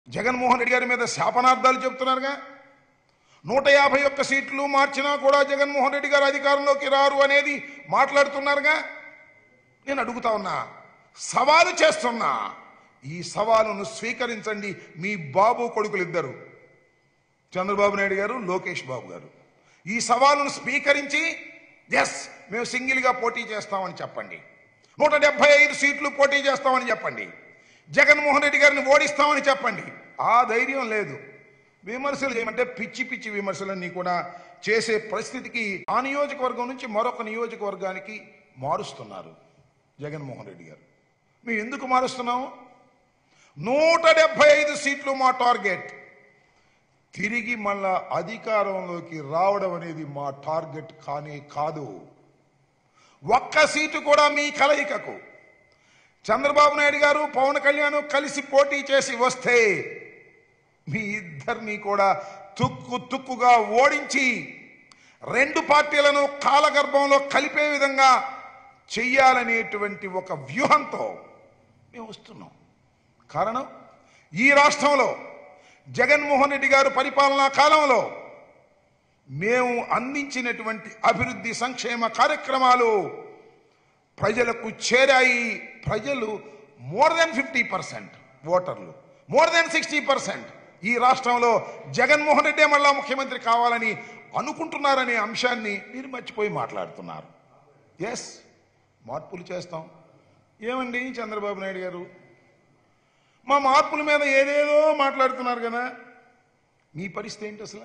జగన్మోహన్ రెడ్డి గారి మీద శాపనార్థాలు చెప్తున్నారుగా నూట యాభై ఒక్క సీట్లు మార్చినా కూడా జగన్మోహన్ రెడ్డి గారు అధికారంలోకి రారు అనేది మాట్లాడుతున్నారుగా నేను అడుగుతా ఉన్నా సవాలు చేస్తున్నా ఈ సవాలును స్వీకరించండి మీ బాబు కొడుకులు ఇద్దరు చంద్రబాబు నాయుడు గారు లోకేష్ బాబు గారు ఈ సవాలును స్వీకరించి ఎస్ మేము సింగిల్గా పోటీ చేస్తామని చెప్పండి నూట డెబ్బై ఐదు సీట్లు పోటీ చేస్తామని చెప్పండి జగన్మోహన్ రెడ్డి గారిని ఓడిస్తామని చెప్పండి ఆ ధైర్యం లేదు విమర్శలు చేయమంటే పిచ్చి పిచ్చి విమర్శలన్నీ కూడా చేసే పరిస్థితికి ఆ నియోజకవర్గం నుంచి మరొక నియోజకవర్గానికి మారుస్తున్నారు జగన్మోహన్ రెడ్డి గారు మేము ఎందుకు మారుస్తున్నాము నూట డెబ్బై ఐదు సీట్లు మా టార్గెట్ తిరిగి మళ్ళా అధికారంలోకి రావడం అనేది మా టార్గెట్ కానే కాదు ఒక్క సీటు కూడా మీ కలయికకు చంద్రబాబు నాయుడు గారు పవన్ కళ్యాణ్ కలిసి పోటీ చేసి వస్తే మీ ఇద్దరిని కూడా తుక్కు తుక్కుగా ఓడించి రెండు పార్టీలను కాలగర్భంలో కలిపే విధంగా చెయ్యాలనేటువంటి ఒక వ్యూహంతో మేము వస్తున్నాం కారణం ఈ రాష్ట్రంలో జగన్మోహన్ రెడ్డి గారు పరిపాలనా కాలంలో మేము అందించినటువంటి అభివృద్ధి సంక్షేమ కార్యక్రమాలు ప్రజలకు చేరాయి ప్రజలు మోర్ దెన్ ఫిఫ్టీ పర్సెంట్ ఓటర్లు మోర్ దెన్ సిక్స్టీ పర్సెంట్ ఈ రాష్ట్రంలో జగన్మోహన్ రెడ్డి మళ్ళా ముఖ్యమంత్రి కావాలని అనుకుంటున్నారనే అంశాన్ని మీరు మర్చిపోయి మాట్లాడుతున్నారు ఎస్ మార్పులు చేస్తాం ఏమండి చంద్రబాబు నాయుడు గారు మా మార్పుల మీద ఏదేదో మాట్లాడుతున్నారు కదా మీ పరిస్థితి ఏంటి అసలు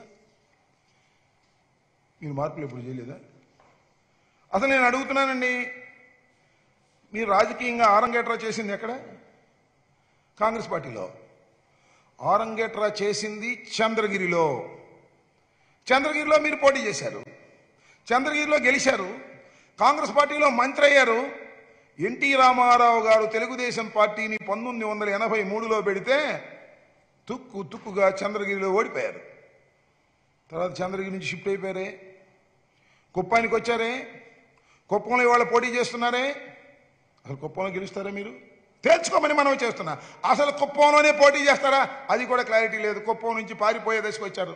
మీరు మార్పులు ఎప్పుడు చేయలేదా అసలు నేను అడుగుతున్నానండి మీరు రాజకీయంగా ఆరంగేట్రా చేసింది ఎక్కడ కాంగ్రెస్ పార్టీలో ఆరంగేట్రా చేసింది చంద్రగిరిలో చంద్రగిరిలో మీరు పోటీ చేశారు చంద్రగిరిలో గెలిచారు కాంగ్రెస్ పార్టీలో మంత్రి అయ్యారు ఎన్టీ రామారావు గారు తెలుగుదేశం పార్టీని పంతొమ్మిది వందల ఎనభై మూడులో పెడితే తుక్కు తుక్కుగా చంద్రగిరిలో ఓడిపోయారు తర్వాత చంద్రగిరి నుంచి షిఫ్ట్ అయిపోయారే కుప్పానికి వచ్చారే కుప్పంలో ఇవాళ పోటీ చేస్తున్నారే అసలు కుప్పంలో గెలుస్తారా మీరు తేల్చుకోమని మనం చేస్తున్నా అసలు కుప్పంలోనే పోటీ చేస్తారా అది కూడా క్లారిటీ లేదు కుప్పం నుంచి పారిపోయే దశకు వచ్చారు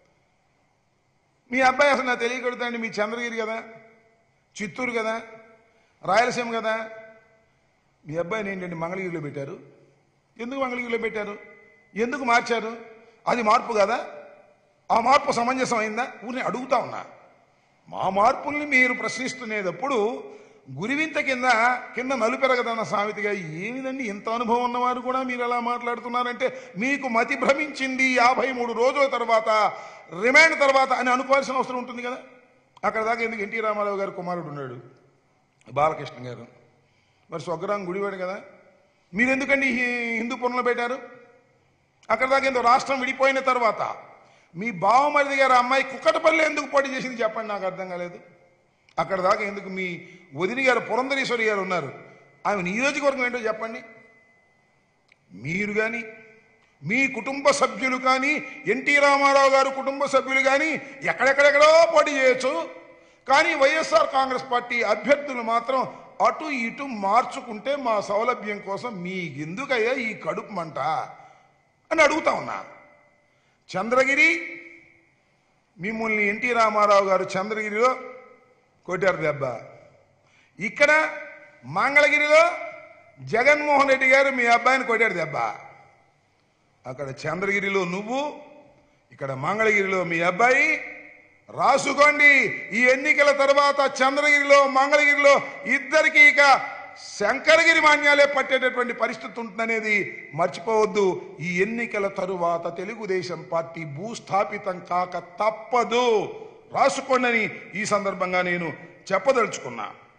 మీ అబ్బాయి అసలు నాకు తెలియకూడదండి మీ చంద్రగిరి కదా చిత్తూరు కదా రాయలసీమ కదా మీ అబ్బాయిని ఏంటండి మంగళగిరిలో పెట్టారు ఎందుకు మంగళగిరిలో పెట్టారు ఎందుకు మార్చారు అది మార్పు కదా ఆ మార్పు సమంజసం అయిందా ఊరిని అడుగుతా ఉన్నా మా మార్పుల్ని మీరు ప్రశ్నిస్తునేటప్పుడు గురివింత కింద కింద నలుపెరగదన్న సామెతగా ఏమిదండి ఇంత అనుభవం ఉన్నవారు కూడా మీరు అలా మాట్లాడుతున్నారంటే మీకు మతి భ్రమించింది యాభై మూడు రోజుల తర్వాత రిమాండ్ తర్వాత అని అనుకోవాల్సిన అవసరం ఉంటుంది కదా అక్కడ దాకా ఎందుకు ఎన్టీ రామారావు గారు కుమారుడు ఉన్నాడు బాలకృష్ణ గారు మరి స్వగ్రాం గుడివాడు కదా మీరు ఎందుకండి ఈ హిందూపురంలో పెట్టారు అక్కడ దాకా ఎందుకు రాష్ట్రం విడిపోయిన తర్వాత మీ బావమరిది గారు అమ్మాయి కుక్కటపల్లి ఎందుకు పోటీ చేసింది చెప్పండి నాకు అర్థం కాలేదు అక్కడ దాకా ఎందుకు మీ వదిని గారు పురంధరేశ్వరి గారు ఉన్నారు ఆమె నియోజకవర్గం ఏంటో చెప్పండి మీరు కానీ మీ కుటుంబ సభ్యులు కానీ ఎన్టీ రామారావు గారు కుటుంబ సభ్యులు కానీ ఎక్కడెక్కడెక్కడో పోటీ చేయొచ్చు కానీ వైఎస్ఆర్ కాంగ్రెస్ పార్టీ అభ్యర్థులు మాత్రం అటు ఇటు మార్చుకుంటే మా సౌలభ్యం కోసం మీకెందుకయ్యా ఈ కడుపు మంట అని అడుగుతా ఉన్నా చంద్రగిరి మిమ్మల్ని ఎన్టీ రామారావు గారు చంద్రగిరిలో కొట్టారు దెబ్బ ఇక్కడ మంగళగిరిలో జగన్మోహన్ రెడ్డి గారు మీ అబ్బాయిని కొట్టాడు దెబ్బ అక్కడ చంద్రగిరిలో నువ్వు ఇక్కడ మంగళగిరిలో మీ అబ్బాయి రాసుకోండి ఈ ఎన్నికల తర్వాత చంద్రగిరిలో మంగళగిరిలో ఇద్దరికి ఇక శంకరగిరి మాన్యాలే పట్టేటటువంటి పరిస్థితి ఉంటుందనేది మర్చిపోవద్దు ఈ ఎన్నికల తరువాత తెలుగుదేశం పార్టీ భూస్థాపితం కాక తప్పదు రాసుకోండి ఈ సందర్భంగా నేను చెప్పదలుచుకున్నా